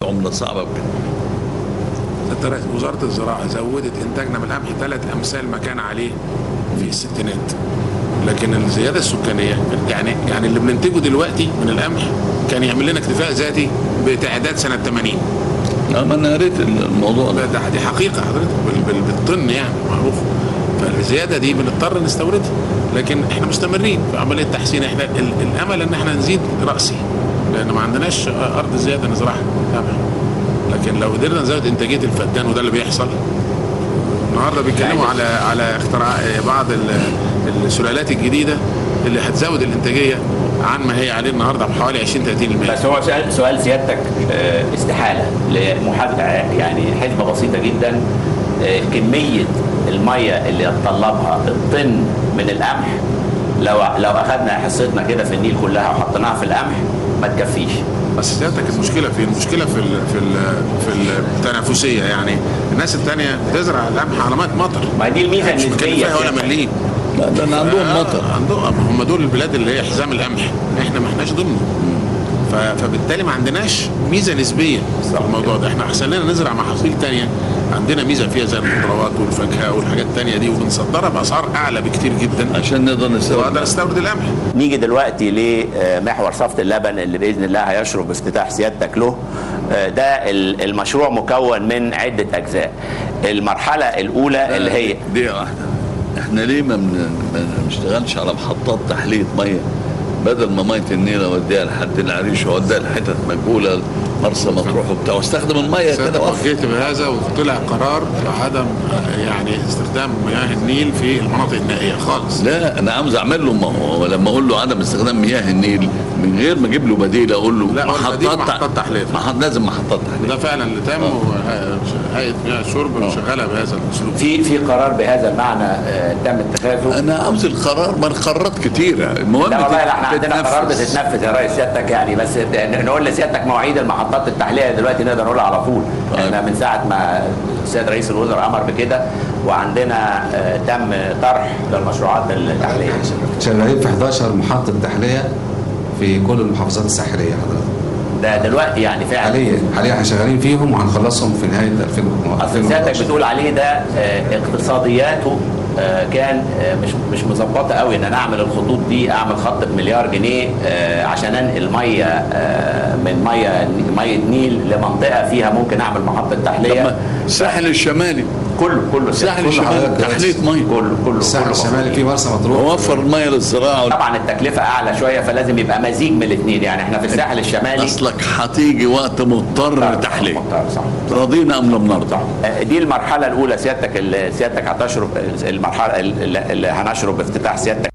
عمله صعبه بكده سيادة الرئيس وزارة الزراعة زودت إنتاجنا من القمح ثلاث أمثال ما كان عليه في الستينات لكن الزيادة السكانية يعني يعني اللي بننتجه دلوقتي من القمح كان يعمل لنا اكتفاء ذاتي بتعداد سنة 80 اه ما انا قريت الموضوع ده ده دي حقيقة حضرتك بال- بال- بالطن يعني معروف فالزيادة دي بنضطر نستوردها لكن احنا مستمرين في عملية تحسين احنا ال- الأمل ان احنا نزيد رأسي لأن ما عندناش أرض زيادة نزرعها قمح لكن لو قدرنا نزود إنتاجية الفدان وده اللي بيحصل النهارده بيتكلموا على على اختراع بعض ال- السلالات الجديده اللي هتزود الانتاجيه عن ما هي عليه النهارده بحوالي 20 30% بس هو سؤال, سؤال سيادتك آه، استحاله لمحاسبه يعني حسبه بسيطه جدا آه، كميه الميه اللي يتطلبها الطن من القمح لو لو اخذنا حصتنا كده في النيل كلها وحطيناها في القمح ما تكفيش بس سيادتك المشكله في المشكله في ال في ال في التنافسيه يعني الناس الثانيه بتزرع القمح على ميه مطر ما دي الميزه مش النسبيه مكلفها ولا سيادتك. مليم لا ده أنا عندهم آه، مطر عندهم هم دول البلاد اللي هي حزام القمح احنا ما احناش ضمنه ف- فبالتالي ما عندناش ميزه نسبيه في الموضوع ده احنا احسن لنا نزرع محاصيل تانية عندنا ميزه فيها زي الخضروات والفاكهه والحاجات التانية دي وبنصدرها باسعار اعلى بكتير جدا عشان نقدر نستورد واقدر استورد القمح نيجي دلوقتي لمحور صفة اللبن اللي بإذن الله هيشرف بافتتاح سيادتك له آه، ده ال- المشروع مكون من عدة أجزاء المرحلة الأولى اللي هي دقيقة واحدة احنا ليه ما بن- ما بنشتغلش على محطات تحلية مية بدل ما مية النيل اوديها لحد العريش واوديها لحتت مجهولة مرسى مطروح وبتاع واستخدم المية كده سيادتك وقف وجهت بهذا وطلع قرار بعدم يعني استخدام مياه النيل في المناطق النائيه خالص لا انا عاوز اعمل له ما هو لما اقول له عدم استخدام مياه النيل من غير ما اجيب له بديل اقول له لا، هو البديل محطات تحلية. محط لازم محطات تحلية وده فعلا اللي تم وهيئه مياه الشرب شغاله بهذا الاسلوب في في قرار بهذا المعنى آه، تم اتخاذه انا عاوز القرار ما القرارات كتيرة المهم لا والله لا احنا عندنا تتنفذ. قرار بتتنفذ يا ريس سيادتك يعني بس ن- نقول لسيادتك مواعيد المحطات التحليه دلوقتي نقدر نقولها على طول احنا من ساعه ما السيد رئيس الوزراء امر بكده وعندنا آه، تم طرح للمشروعات التحليه شغالين في 11 محطة تحلية في كل المحافظات الساحلية حضرتك ده دلوقتي يعني فعلا حاليا حاليا احنا شغالين فيهم وهنخلصهم في نهاية 2000 اصل سيادتك 2011 بتقول عليه ده آه، اقتصادياته آه، كان آه، مش مش مظبطه قوي ان انا اعمل الخطوط دي اعمل خط بمليار جنيه آه، عشان انقل ميه آه، من ميه ميه نيل لمنطقه فيها ممكن اعمل محطه طب تحليه ما الساحل الشمالي كله كله الساحل كله الشمالي حضرتك تحلية مية كله كله الساحل كله الشمالي فيه مرسى مطروح ووفر المية للزراعة طبعا التكلفه اعلى شويه فلازم يبقى مزيج من الاثنين يعني احنا في الساحل الشمالي اصلك هتيجي وقت مضطر تحلية مختار، صح رضينا ام لم نرضى آه، دي المرحله الاولى سيادتك اللي سيادتك هتشرب المرحله اللي اللي هنشرب بافتتاح سيادتك